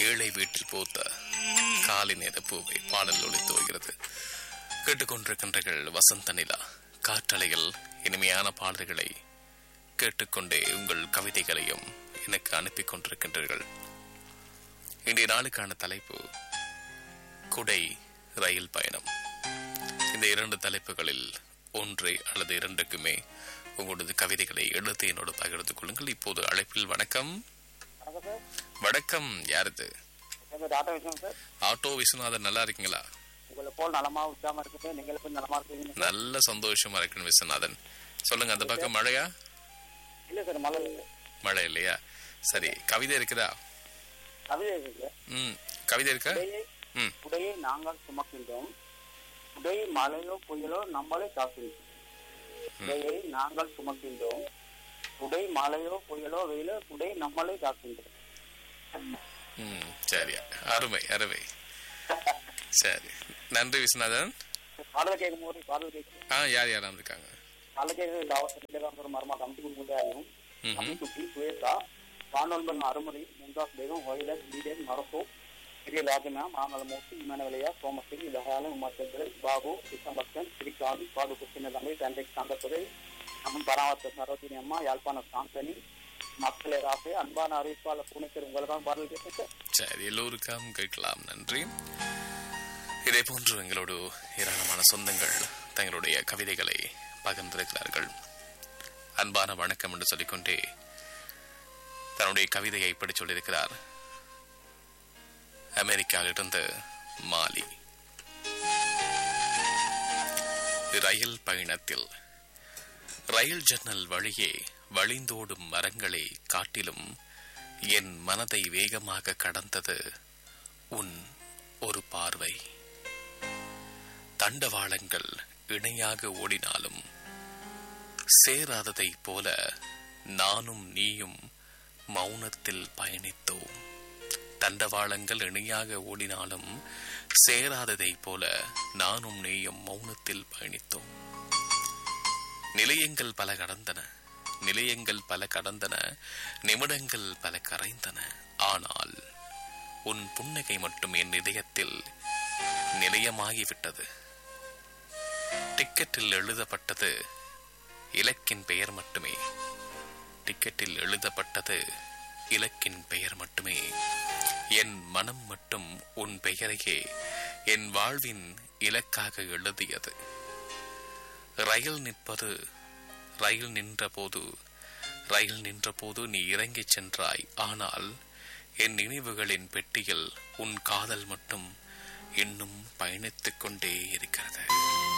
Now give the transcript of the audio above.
ஏழை வீட்டில் பூத்த காலை நேர பூவை பாடல் ஒளித்து வருகிறது கேட்டுக்கொண்டிருக்கின்றீர்கள் வசந்த நிலா காற்றலையில் இனிமையான பாடல்களை கேட்டுக்கொண்டே உங்கள் கவிதைகளையும் எனக்கு அனுப்பி கொண்டிருக்கின்றீர்கள் இன்றைய நாளுக்கான தலைப்பு குடை ரயில் பயணம் இந்த இரண்டு தலைப்புகளில் ஒன்றை அல்லது இரண்டுக்குமே உங்களது கவிதைகளை எழுத்து என்னோடு பகிர்ந்து கொள்ளுங்கள் இப்போது அழைப்பில் வணக்கம் வணக்கம் சார் வணக்கம் யாருது என் பேர் டாட்டா விஷயம் சார் ஆட்டோ விஸ்வநாதன் நல்லா இருக்கீங்களா உங்களை போல் நலமா உற்சாகமா இருக்குது நீங்கள் எப்படி நலமா இருக்கீங்க நல்ல சந்தோஷமா இருக்கணும் விஸ்வநாதன் சொல்லுங்க அந்த பக்கம் மழையா இல்ல சார் மழை இல்லை மழை இல்லையா சரி கவிதை இருக்குதா கவிதை இருக்கு சார் ம் கவிதை இருக்கா உடையை ம் உடையை நாங்கள் சுமக்கின்றோம் உடை மழையோ புயலோ நம்மளே தாக்குகிறோம் உடையை நாங்கள் சுமக்கின்றோம் உடை மழையோ புயலோ வெயிலோ உடை நம்மளே தாக்குகின்றோம் ம் சரி அருமை அருமை சரி நன்றி விஸ்வநாதன் பாடல் கேட்கும் போது பாடல் கேட்கும் ஆ யார் யாரெல்லாம் இருக்காங்க பாடல் கேட்கறது அவசரம் மர்மா கமிட்டி கொடுக்கும் ம்ஹும். அமிக்குட்டி சுவேதா பாண்டொன்பன் அருமதி மும்தாஸ் பேகம் வைலஸ் லீடன் மரசோ ಹಿರಿಯ ಲಾಗಿನ ಮಾಮಲಮೂರ್ತಿ ಇಮನವಲಯ ಸೋಮಸಿಂಗ್ ದಯಾಲ ಉಮಾಚಂದ್ರ ಬಾಬು ಕೃಷ್ಣಭಕ್ತನ್ ಶ್ರೀಕಾಂತ್ ಪಾದು ಕುಸ್ತಿನ ತಮಿಳ್ ತಂಡ್ರಿಕ್ சாந்தத்துறை நம்ம பராமத்த சரோஜினி அம்மா யாழ்ப்பாண சாந்தனி மக்களை ராசை அன்பான அறிவிப்பாளர் புனைச்சர் உங்களுக்காக பாடல் கேட்டு சரி எல்லோருக்கும் கேட்கலாம் நன்றி இதே போன்று எங்களோடு ஏராளமான சொந்தங்கள் தங்களுடைய கவிதைகளை பகிர்ந்திருக்கிறார்கள் அன்பான வணக்கம் என்று சொல்லிக்கொண்டே தன்னுடைய கவிதையை இப்படி சொல்லியிருக்கிறார் அமெரிக்காவிலிருந்து மாலி ரயில் பயணத்தில் ரயில் ஜன்னல் வழியே வழிந்தோடும் மரங்களை காட்டிலும் என் மனதை வேகமாக கடந்தது உன் ஒரு பார்வை தண்டவாளங்கள் இணையாக ஓடினாலும் சேராததைப் போல நானும் நீயும் மௌனத்தில் பயணித்தோம் தண்டவாளங்கள் இணையாக ஓடினாலும் சேராததைப் போல நானும் நீயும் மௌனத்தில் பயணித்தோம் நிலையங்கள் பல கடந்தன நிலையங்கள் பல கடந்தன நிமிடங்கள் பல கரைந்தன ஆனால் உன் புன்னகை மட்டும் என் இதயத்தில் நிலையமாகிவிட்டது டிக்கெட்டில் எழுதப்பட்டது இலக்கின் பெயர் மட்டுமே டிக்கெட்டில் எழுதப்பட்டது இலக்கின் பெயர் மட்டுமே என் மனம் மட்டும் உன் பெயரையே என் வாழ்வின் இலக்காக எழுதியது ரயில் நிற்பது ரயில் நின்றபோது ரயில் நின்றபோது நீ இறங்கிச் சென்றாய் ஆனால் என் நினைவுகளின் பெட்டியில் உன் காதல் மட்டும் இன்னும் பயணித்துக் கொண்டே இருக்கிறது